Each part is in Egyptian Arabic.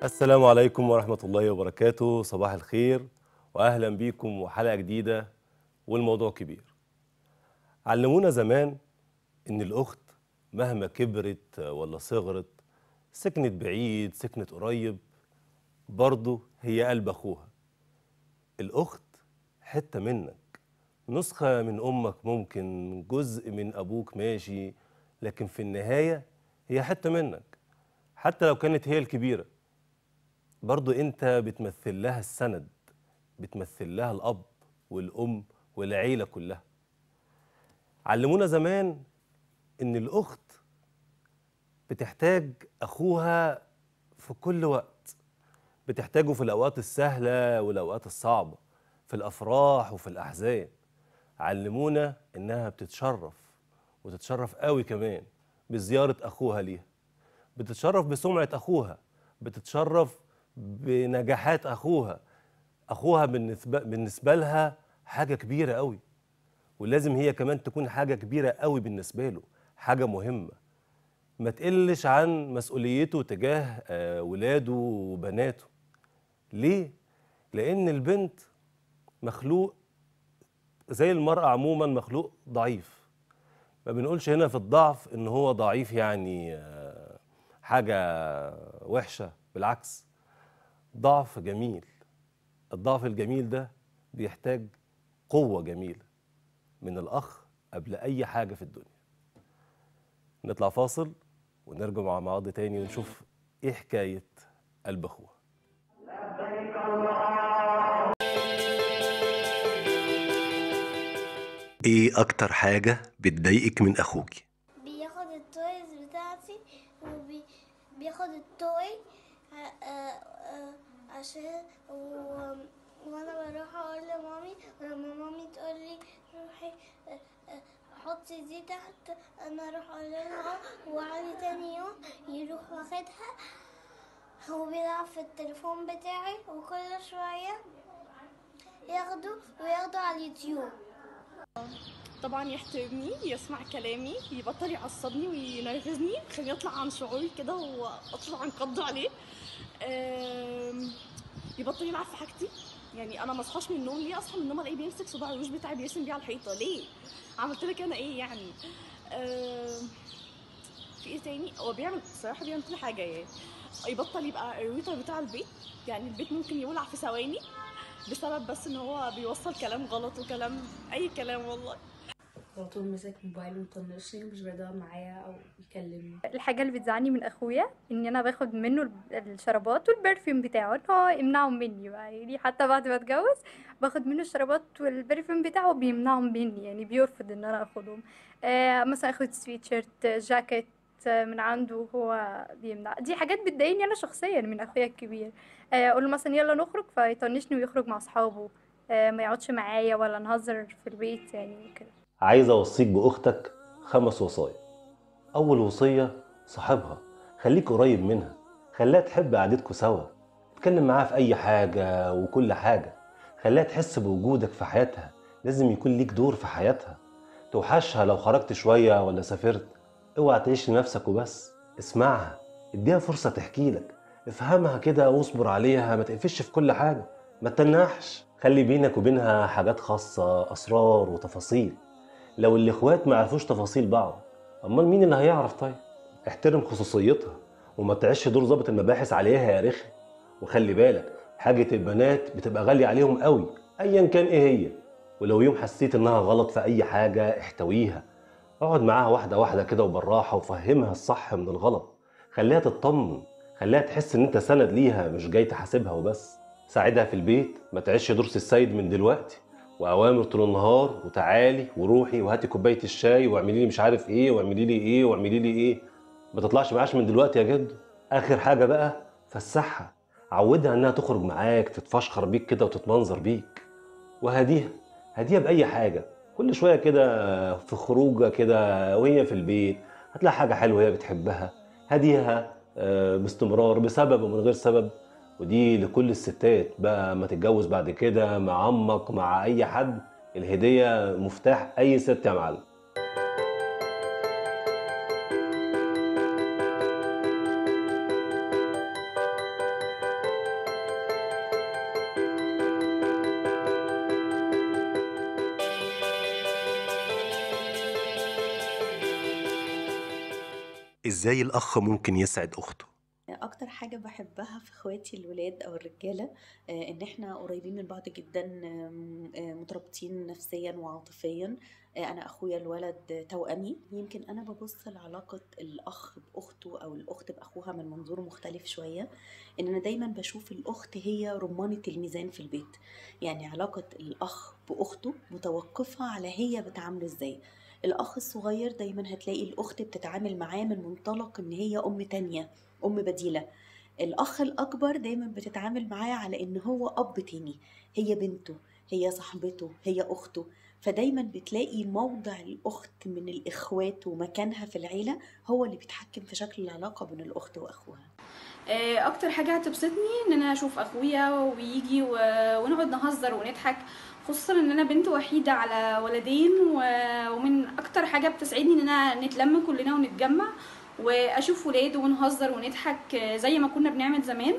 السلام عليكم ورحمة الله وبركاته صباح الخير وأهلا بيكم وحلقة جديدة والموضوع كبير علمونا زمان إن الأخت مهما كبرت ولا صغرت سكنت بعيد سكنت قريب برضه هي قلب أخوها الأخت حتة منك نسخة من أمك ممكن جزء من أبوك ماشي لكن في النهاية هي حتة منك حتى لو كانت هي الكبيرة برضو انت بتمثل لها السند بتمثل لها الاب والام والعيله كلها علمونا زمان ان الاخت بتحتاج اخوها في كل وقت بتحتاجه في الاوقات السهله والاوقات الصعبه في الافراح وفي الاحزان علمونا انها بتتشرف وتتشرف قوي كمان بزياره اخوها ليها بتتشرف بسمعه اخوها بتتشرف بنجاحات اخوها اخوها بالنسبه بالنسبه لها حاجه كبيره قوي ولازم هي كمان تكون حاجه كبيره قوي بالنسبه له حاجه مهمه ما تقلش عن مسؤوليته تجاه آه، ولاده وبناته ليه لان البنت مخلوق زي المرأة عموما مخلوق ضعيف ما بنقولش هنا في الضعف ان هو ضعيف يعني آه، حاجة وحشة بالعكس ضعف جميل الضعف الجميل ده بيحتاج قوة جميلة من الأخ قبل أي حاجة في الدنيا نطلع فاصل ونرجع مع بعض تاني ونشوف إيه حكاية قلب أخوها إيه أكتر حاجة بتضايقك من أخوك؟ بياخد التويز بتاعتي وبياخد التوي ع- آه، آه، عشان و... وانا بروح اقول لمامي ولما مامي تقول لي روحي آه، آه، حطي دي تحت انا اروح اقول لها اه وعلي تاني يوم يروح واخدها هو بيلعب في التليفون بتاعي وكل شوية ياخده وياخده على اليوتيوب طبعا يحترمني يسمع كلامي يبطل يعصبني وينرفزني خليني اطلع عن شعوري كده واطلع انقض عليه أم، يبطل يلعب في حاجتي يعني انا ما اصحاش من النوم ليه اصحى من النوم الاقيه بيمسك صباع الروج بتاعي بيرسم بيه على الحيطه ليه عملت لك انا ايه يعني أم، في ايه تاني هو بيعمل بصراحه بيعمل كل حاجه يعني يبطل يبقى الروتر بتاع البيت يعني البيت ممكن يولع في ثواني بسبب بس ان هو بيوصل كلام غلط وكلام اي كلام والله على طول ماسك موبايله مطنشني ومش بيدور معايا او يكلمني الحاجة اللي بتزعلني من اخويا ان انا باخد منه الب- الشرابات والبرفيوم بتاعه ان هو يمنعهم مني بقى يعني حتى بعد ما اتجوز باخد منه الشرابات والبرفيوم بتاعه بيمنعهم مني يعني بيرفض ان انا اخدهم آه مثلا اخد سويت شيرت جاكيت آه، من عنده هو بيمنع دي حاجات بتضايقني انا شخصيا من اخويا الكبير آه، اقول له مثلا يلا نخرج فيطنشني ويخرج مع اصحابه آه، ما يقعدش معايا ولا نهزر في البيت يعني كده عايز أوصيك بأختك خمس وصايا أول وصية صاحبها خليك قريب منها خليها تحب قعدتكوا سوا اتكلم معاها في أي حاجة وكل حاجة خليها تحس بوجودك في حياتها لازم يكون ليك دور في حياتها توحشها لو خرجت شوية ولا سافرت اوعى تعيش لنفسك وبس اسمعها اديها فرصة تحكي لك افهمها كده واصبر عليها ما تقفش في كل حاجة ما تنحش خلي بينك وبينها حاجات خاصة أسرار وتفاصيل لو الاخوات ما عرفوش تفاصيل بعض امال مين اللي هيعرف طيب احترم خصوصيتها وما تعيش دور ضابط المباحث عليها يا رخي وخلي بالك حاجة البنات بتبقى غالية عليهم قوي ايا كان ايه هي ولو يوم حسيت انها غلط في اي حاجة احتويها اقعد معاها واحدة واحدة كده وبالراحة وفهمها الصح من الغلط خليها تطمن خليها تحس ان انت سند ليها مش جاي تحاسبها وبس ساعدها في البيت ما تعيش دور السيد من دلوقتي واوامر طول النهار وتعالي وروحي وهاتي كوبايه الشاي واعملي لي مش عارف ايه واعملي لي ايه واعملي لي ايه ما تطلعش معاش من دلوقتي يا جد اخر حاجه بقى فسحها عودها انها تخرج معاك تتفشخر بيك كده وتتمنظر بيك وهديها هديها باي حاجه كل شويه كده في خروجه كده وهي في البيت هتلاقي حاجه حلوه هي بتحبها هديها آه، باستمرار بسبب ومن غير سبب ودي لكل الستات بقى ما تتجوز بعد كده مع عمك مع اي حد الهديه مفتاح اي ست يا معلم ازاي الاخ ممكن يسعد اخته اكتر حاجه بحبها في اخواتي الولاد او الرجاله آه، ان احنا قريبين من بعض جدا آم، آه، مترابطين نفسيا وعاطفيا آه، انا اخويا الولد توأمي يمكن انا ببص لعلاقه الاخ باخته او الاخت باخوها من منظور مختلف شويه ان انا دايما بشوف الاخت هي رمانه الميزان في البيت يعني علاقه الاخ باخته متوقفه على هي بتعامله ازاي الاخ الصغير دايما هتلاقي الاخت بتتعامل معاه من منطلق ان هي ام تانية ام بديله الاخ الاكبر دايما بتتعامل معاه على ان هو اب تاني هي بنته هي صاحبته هي اخته فدايما بتلاقي موضع الاخت من الاخوات ومكانها في العيله هو اللي بيتحكم في شكل العلاقه بين الاخت واخوها آه، اكتر حاجه هتبسطني ان انا اشوف اخويا ويجي و- ونقعد نهزر ونضحك خصوصا ان انا بنت وحيده على ولدين و- ومن اكتر حاجه بتسعدني ان انا نتلم كلنا ونتجمع واشوف ولاد ونهزر ونضحك آه، زي ما كنا بنعمل زمان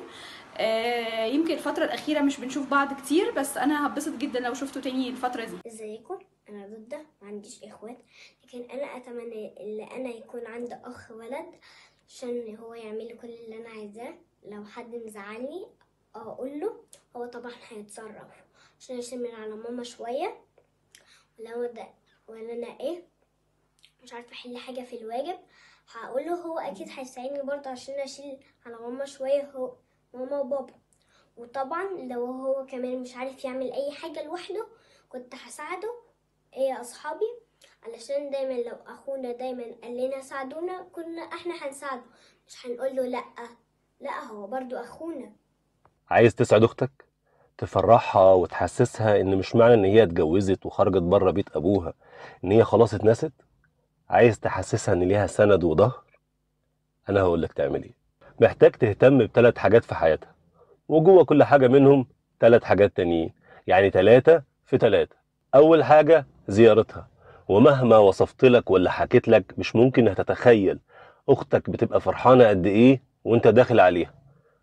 آه، يمكن الفتره الاخيره مش بنشوف بعض كتير بس انا هتبسط جدا لو شفته تاني الفتره دي ازيكم انا ضده ما عنديش اخوات لكن انا اتمنى ان انا يكون عندي اخ ولد عشان هو يعمل لي كل اللي انا عايزاه لو حد مزعلني اقول له هو طبعا هيتصرف عشان اشيل من على ماما شويه ولو ده ولا انا ايه مش عارفه احل حاجه في الواجب هقول له هو اكيد هيساعدني برضه عشان اشيل على ماما شويه هو ماما وبابا وطبعا لو هو كمان مش عارف يعمل اي حاجه لوحده كنت هساعده ايه اصحابي علشان دايما لو اخونا دايما قال لنا ساعدونا كنا احنا هنساعده مش هنقول له لا لا هو برضو اخونا عايز تسعد اختك تفرحها وتحسسها ان مش معنى ان هي اتجوزت وخرجت بره بيت ابوها ان هي خلاص اتنست عايز تحسسها ان ليها سند وظهر انا هقول لك تعمل ايه محتاج تهتم بثلاث حاجات في حياتها وجوه كل حاجه منهم ثلاث حاجات تانيين يعني ثلاثة في ثلاثة اول حاجه زيارتها ومهما وصفت لك ولا حكيت لك مش ممكن هتتخيل اختك بتبقى فرحانه قد ايه وانت داخل عليها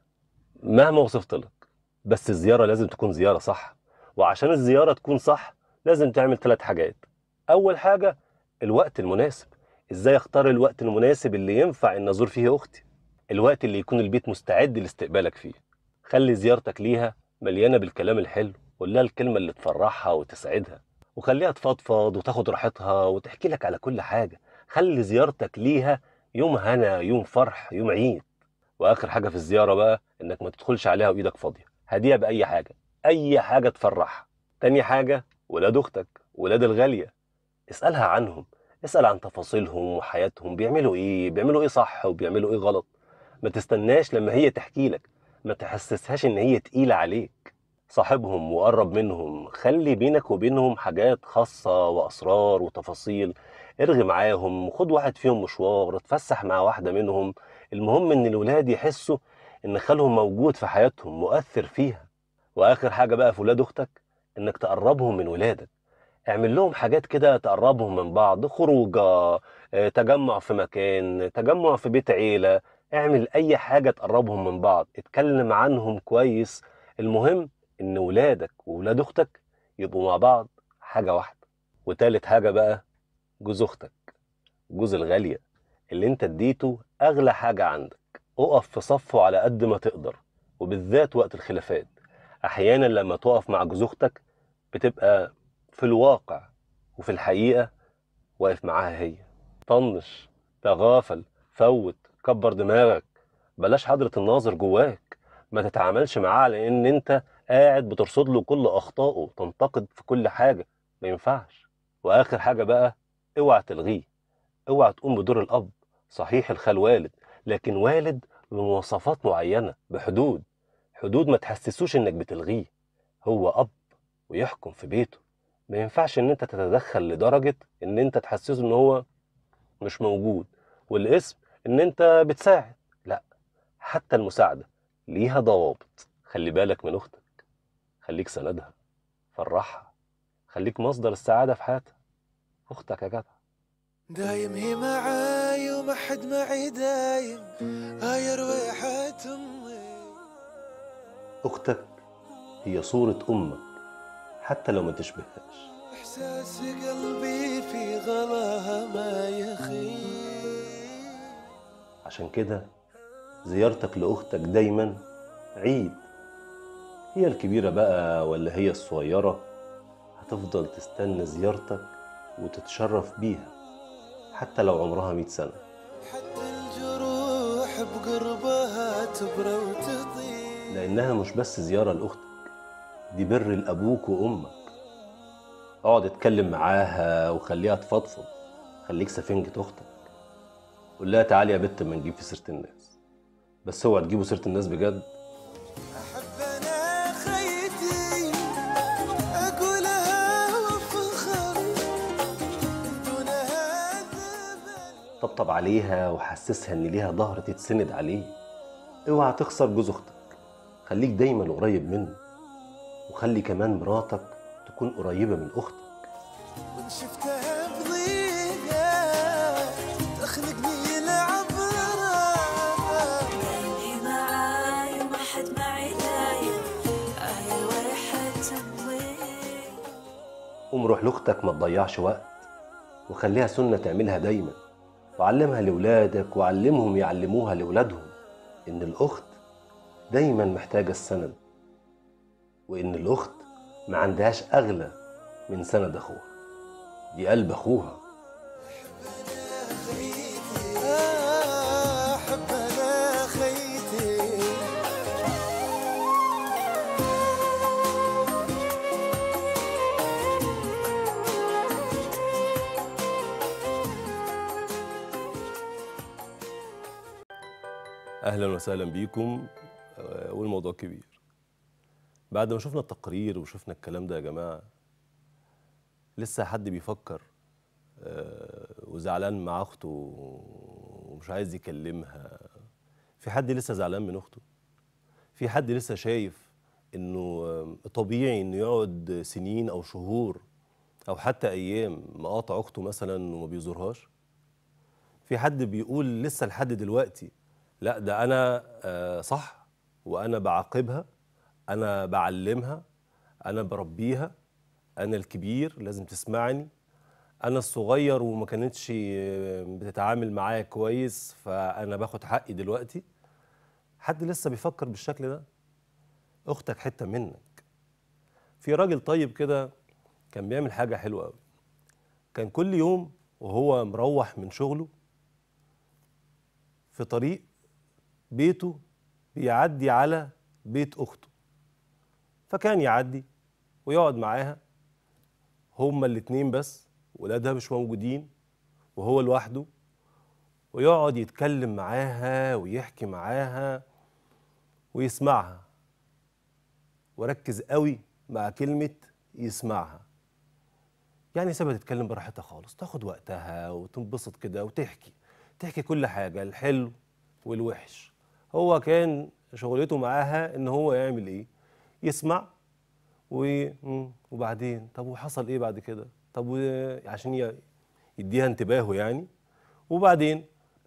مهما وصفت لك بس الزيارة لازم تكون زيارة صح وعشان الزيارة تكون صح لازم تعمل ثلاث حاجات أول حاجة الوقت المناسب إزاي أختار الوقت المناسب اللي ينفع إن أزور فيه أختي الوقت اللي يكون البيت مستعد لاستقبالك فيه خلي زيارتك ليها مليانة بالكلام الحلو قول لها الكلمة اللي تفرحها وتسعدها وخليها تفضفض وتاخد راحتها وتحكي لك على كل حاجة خلي زيارتك ليها يوم هنا يوم فرح يوم عيد واخر حاجه في الزياره بقى انك ما تدخلش عليها وايدك فاضيه هديها باي حاجه اي حاجه تفرحها تاني حاجه ولاد اختك ولاد الغاليه اسالها عنهم اسال عن تفاصيلهم وحياتهم بيعملوا ايه بيعملوا ايه صح وبيعملوا ايه غلط ما تستناش لما هي تحكي لك ما تحسسهاش ان هي تقيله عليك صاحبهم وقرب منهم خلي بينك وبينهم حاجات خاصة وأسرار وتفاصيل ارغي معاهم خد واحد فيهم مشوار اتفسح مع واحدة منهم المهم ان الولاد يحسوا ان خالهم موجود في حياتهم مؤثر فيها واخر حاجه بقى في ولاد اختك انك تقربهم من ولادك اعمل لهم حاجات كده تقربهم من بعض خروجه آه، تجمع في مكان تجمع في بيت عيله اعمل اي حاجه تقربهم من بعض اتكلم عنهم كويس المهم ان ولادك وولاد اختك يبقوا مع بعض حاجه واحده وتالت حاجه بقى جوز اختك جوز الغاليه اللي انت اديته اغلى حاجه عندك اقف في صفه على قد ما تقدر وبالذات وقت الخلافات احيانا لما تقف مع جوز اختك بتبقى في الواقع وفي الحقيقه واقف معاها هي طنش تغافل فوت كبر دماغك بلاش حضرة الناظر جواك ما تتعاملش معاه على ان انت قاعد بترصد له كل اخطائه تنتقد في كل حاجه ما ينفعش واخر حاجه بقى اوعى تلغيه اوعى تقوم بدور الاب صحيح الخال والد لكن والد بمواصفات معينه بحدود حدود ما تحسسوش انك بتلغيه هو اب ويحكم في بيته ما ينفعش ان انت تتدخل لدرجه ان انت تحسسه ان هو مش موجود والاسم ان انت بتساعد لا حتى المساعده ليها ضوابط خلي بالك من اختك خليك سندها فرحها خليك مصدر السعاده في حياتها اختك يا جدع دايم هي معاي وما حد معي دايم هاي رويحة امي اختك هي صوره امك حتى لو ما تشبههاش احساس قلبي في غلاها ما يخيب عشان كده زيارتك لأختك دايما عيد هي الكبيرة بقى ولا هي الصغيرة هتفضل تستنى زيارتك وتتشرف بيها حتى لو عمرها مئة سنة حتى الجروح بقربها تبرى وتطيب لأنها مش بس زيارة لأختك دي بر لأبوك وأمك اقعد اتكلم معاها وخليها تفضفض خليك سفنجة أختك قول لها تعالي يا بت ما نجيب في سيرة الناس بس اوعى تجيبوا سيرة الناس بجد أحب أنا خيتي أقولها وأفخر دون هذا بل طبطب عليها وحسسها ان ليها ظهر تتسند عليه اوعى تخسر جوز اختك خليك دايما قريب منه وخلي كمان مراتك تكون قريبة من اختك وإن شفتها بضيقة تخنقني العبرة اللي معاي وما حد معي دايم آية واحد تمويل قوم روح لاختك ما تضيعش وقت وخليها سنة تعملها دايما وعلمها لولادك وعلمهم يعلموها لولادهم إن الأخت دايما محتاجة السند وإن الأخت ما عندهاش أغلى من سند أخوها دي قلب أخوها أحب أنا خيتي اهلا وسهلا بيكم آه، والموضوع كبير بعد ما شفنا التقرير وشفنا الكلام ده يا جماعه لسه حد بيفكر آه، وزعلان مع اخته ومش عايز يكلمها في حد لسه زعلان من اخته في حد لسه شايف انه آه، طبيعي انه يقعد سنين او شهور او حتى ايام مقاطع اخته مثلا وما بيزورهاش في حد بيقول لسه لحد دلوقتي لا ده انا آه، صح وانا بعاقبها انا بعلمها انا بربيها انا الكبير لازم تسمعني انا الصغير وما كانتش آه، بتتعامل معايا كويس فانا باخد حقي دلوقتي حد لسه بيفكر بالشكل ده اختك حته منك في راجل طيب كده كان بيعمل حاجه حلوه قوي كان كل يوم وهو مروح من شغله في طريق بيته بيعدي على بيت اخته فكان يعدي ويقعد معاها هما الاتنين بس ولادها مش موجودين وهو لوحده ويقعد يتكلم معاها ويحكي معاها ويسمعها وركز قوي مع كلمة يسمعها يعني سيبها تتكلم براحتها خالص تاخد وقتها وتنبسط كده وتحكي تحكي كل حاجة الحلو والوحش هو كان شغلته معاها ان هو يعمل ايه يسمع و... مم، وبعدين طب وحصل ايه بعد كده طب و... عشان ي... يديها انتباهه يعني وبعدين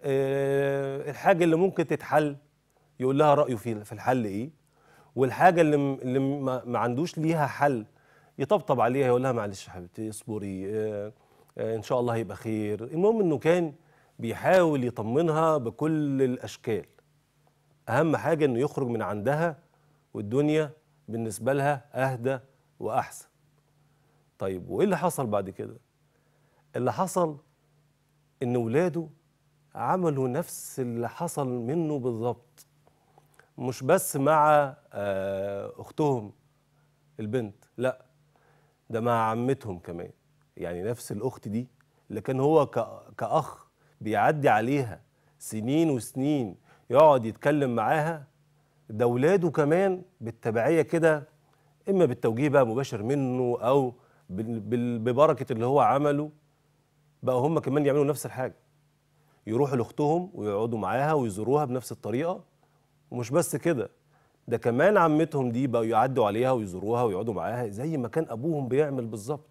آه الحاجة اللي ممكن تتحل يقول لها رأيه في في الحل ايه والحاجة اللي, م... اللي ما... ما عندوش ليها حل يطبطب عليها يقول لها معلش يا حبيبتي اصبري آه آه ان شاء الله هيبقى خير المهم انه كان بيحاول يطمنها بكل الاشكال اهم حاجه انه يخرج من عندها والدنيا بالنسبه لها اهدى واحسن طيب وايه اللي حصل بعد كده اللي حصل ان ولاده عملوا نفس اللي حصل منه بالظبط مش بس مع آه، اختهم البنت لا ده مع عمتهم كمان يعني نفس الاخت دي اللي كان هو ك- كاخ بيعدي عليها سنين وسنين يقعد يتكلم معاها ده ولاده كمان بالتبعيه كده اما بالتوجيه بقى مباشر منه او بال- بال- ببركه اللي هو عمله بقى هم كمان يعملوا نفس الحاجه يروحوا لاختهم ويقعدوا معاها ويزوروها بنفس الطريقه ومش بس كده ده كمان عمتهم دي بقوا يعدوا عليها ويزوروها ويقعدوا معاها زي ما كان ابوهم بيعمل بالظبط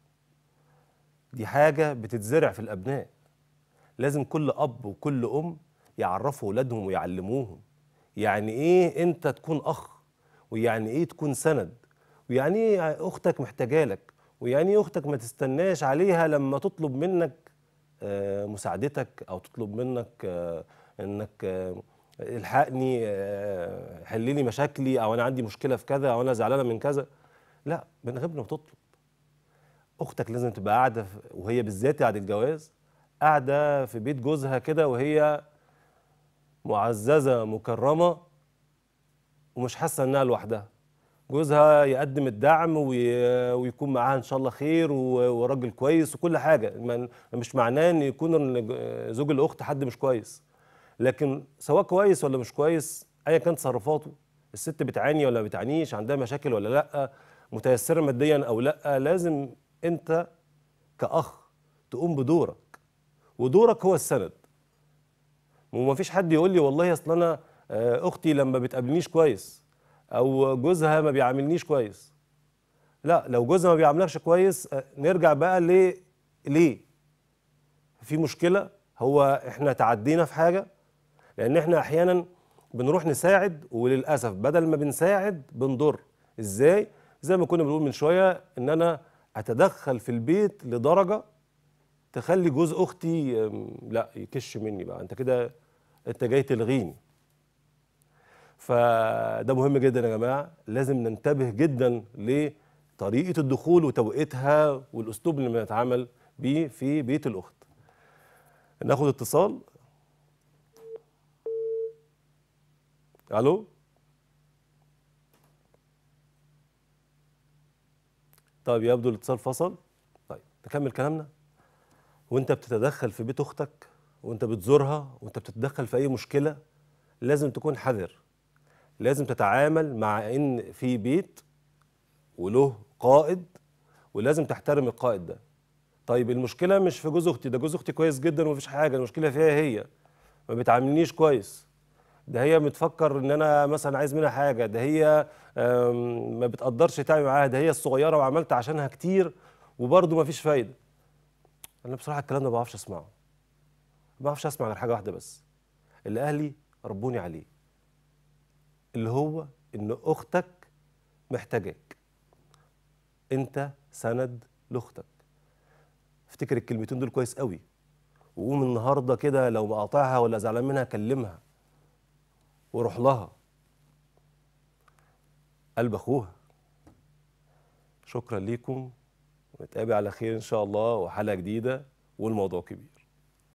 دي حاجه بتتزرع في الابناء لازم كل اب وكل ام يعرفوا اولادهم ويعلموهم يعني ايه انت تكون اخ ويعني ايه تكون سند ويعني ايه اختك محتاجه لك ويعني ايه اختك ما تستناش عليها لما تطلب منك آه، مساعدتك او تطلب منك آه، انك آه، الحقني آه، حل لي مشاكلي او انا عندي مشكله في كذا او انا زعلانه من كذا لا من غير ما تطلب اختك لازم تبقى قاعده في- وهي بالذات بعد الجواز قاعده في بيت جوزها كده وهي معززه مكرمه ومش حاسه انها لوحدها جوزها يقدم الدعم وي- ويكون معاها ان شاء الله خير و- وراجل كويس وكل حاجه ما- مش معناه ان يكون ال- زوج الاخت حد مش كويس لكن سواء كويس ولا مش كويس ايا كانت تصرفاته الست بتعاني ولا ما بتعانيش عندها مشاكل ولا لا متيسره ماديا او لا لازم انت كاخ تقوم بدورك ودورك هو السند وما فيش حد يقول لي والله اصل انا آه، اختي لما بتقابلنيش كويس او جوزها ما بيعاملنيش كويس لا لو جوزها ما بيعاملكش كويس آه، نرجع بقى ليه ليه في مشكله هو احنا تعدينا في حاجه لان احنا احيانا بنروح نساعد وللاسف بدل ما بنساعد بنضر ازاي زي ما كنا بنقول من شويه ان انا اتدخل في البيت لدرجه تخلي جوز اختي أم، لا يكش مني بقى انت كده انت جاي تلغيني فده مهم جدا يا جماعه لازم ننتبه جدا لطريقه الدخول وتوقيتها والاسلوب اللي بنتعامل بيه في بيت الاخت ناخد اتصال الو طيب يبدو الاتصال فصل طيب نكمل كلامنا وانت بتتدخل في بيت اختك وانت بتزورها وانت بتتدخل في اي مشكله لازم تكون حذر لازم تتعامل مع ان في بيت وله قائد ولازم تحترم القائد ده طيب المشكله مش في جوز اختي ده جوز اختي كويس جدا ومفيش حاجه المشكله فيها هي ما بتعاملنيش كويس ده هي بتفكر ان انا مثلا عايز منها حاجه ده هي آم، ما بتقدرش تعمل معاها ده هي الصغيره وعملت عشانها كتير وبرضه ما فيش فايده انا بصراحه الكلام ده ما بعرفش اسمعه ما بعرفش اسمع غير حاجه واحده بس اللي اهلي ربوني عليه اللي هو ان اختك محتاجاك انت سند لاختك افتكر الكلمتين دول كويس قوي وقوم النهارده كده لو مقاطعها ولا زعلان منها كلمها وروح لها قلب اخوها شكرا ليكم ونتقابل على خير ان شاء الله وحلقه جديده والموضوع كبير